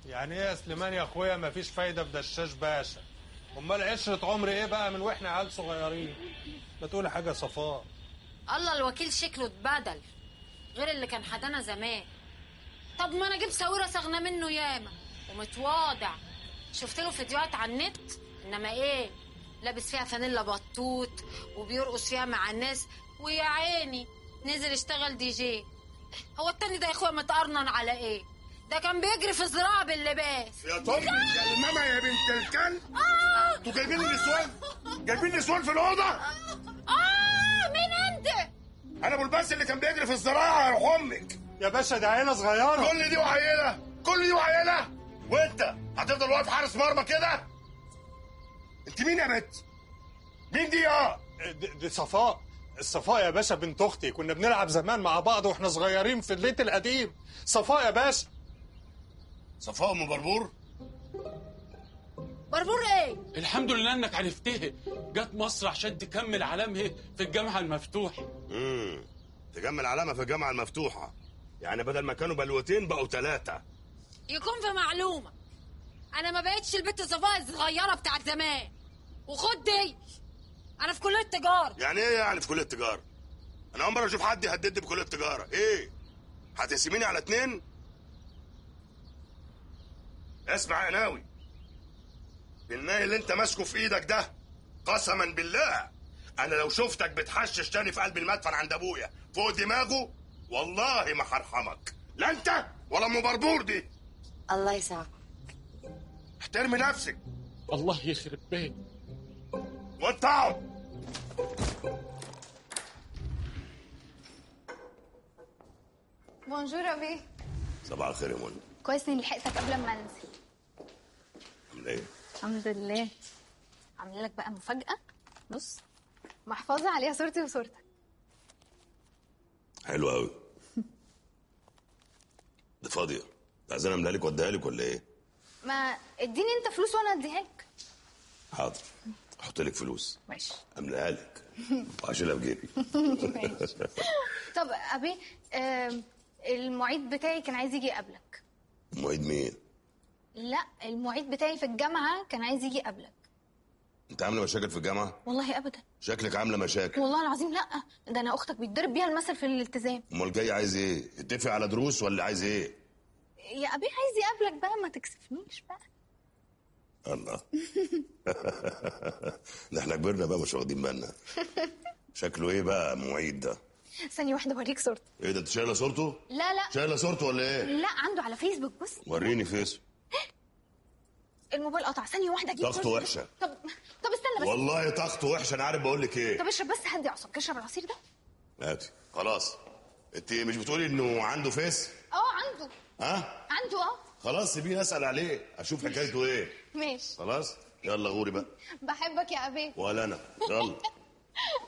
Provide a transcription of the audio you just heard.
يعني ايه يا سليمان يا اخويا مفيش فايده في دشاش باشا امال عشره عمر ايه بقى من واحنا عيال صغيرين ما تقولي حاجه صفاء الله الوكيل شكله اتبدل غير اللي كان حدانا زمان طب ما انا اجيب ساويرة سغنى منه ياما ومتواضع شفت له فيديوهات على النت انما ايه لابس فيها فانيلا بطوط وبيرقص فيها مع الناس ويا عيني نزل اشتغل دي جي هو التاني ده يا اخويا متقرنن على ايه ده كان بيجري في الزراعه باللباس يا طب يا الماما يا بنت الكلب انتوا جايبين النسوان جايبين نسوان في الاوضه اه مين انت انا ابو الباس اللي كان بيجري في الزراعه يا روح امك يا باشا ده عيله صغيره كل دي وعيله كل دي وعيله وانت هتفضل واقف حارس مرمى كده انت مين يا بت مين دي يا دي, دي صفاء الصفاء يا باشا بنت اختي كنا بنلعب زمان مع بعض واحنا صغيرين في البيت القديم صفاء يا باشا صفاء ام بربور بربور ايه الحمد لله انك عرفتها جت مصر عشان تكمل علامها في الجامعه المفتوحه امم تجمل علامه في الجامعه المفتوحه يعني بدل ما كانوا بلوتين بقوا ثلاثه يكون في معلومه انا ما بقتش البت صفاء الصغيره بتاعت زمان وخد دي انا في كليه تجاره يعني ايه يعني في كليه تجاره انا اول مره اشوف حد يهددني بكليه تجاره ايه هتقسميني على اتنين اسمع يا ناوي الناي اللي انت ماسكه في ايدك ده قسما بالله انا لو شفتك بتحشش تاني في قلب المدفن عند ابويا فوق دماغه والله ما هرحمك لا انت ولا ام بربور دي الله يسعدك احترمي نفسك الله يخرب بيت وانت اقعد بونجور ابي صباح الخير يا منى كويس اني لحقتك قبل ما انزل عامله ايه الحمد لله عامله لك بقى مفاجاه بص محفظه عليها صورتي وصورتك حلو قوي دي فاضيه عايزين املها لك واديها لك ولا ايه ما اديني انت فلوس وانا اديها لك حاضر احط لك فلوس ماشي املاها لك وهشيلها في جيبي ماشي طب ابي آم، المعيد بتاعي كان عايز يجي يقابلك معيد مين لا المعيد بتاعي في الجامعه كان عايز يجي يقابلك انت عامله مشاكل في الجامعه والله ابدا شكلك عامله مشاكل والله العظيم لا ده انا اختك بيتضرب بيها المثل في الالتزام امال جاي عايز ايه اتفق على دروس ولا عايز ايه يا ابي عايز يقابلك بقى ما تكسفنيش بقى الله ده احنا كبرنا بقى مش واخدين بالنا شكله ايه بقى معيد ده ثانيه واحده اوريك صورته ايه ده انت شايله صورته لا لا شايله صورته ولا ايه لا عنده على فيسبوك بص وريني فيس الموبايل قطع ثانيه واحده اجيب طاقته صورته. وحشة. طب طب استنى بس والله طاقته وحشه انا عارف بقول لك ايه طب اشرب بس هدي اعصابك اشرب العصير ده هاتي خلاص انت مش بتقولي انه عنده فيس اه عنده ها عنده اه خلاص سيبيني اسال عليه اشوف حكايته ايه ماشي خلاص يلا غوري بقى بحبك يا ابي ولا انا يلا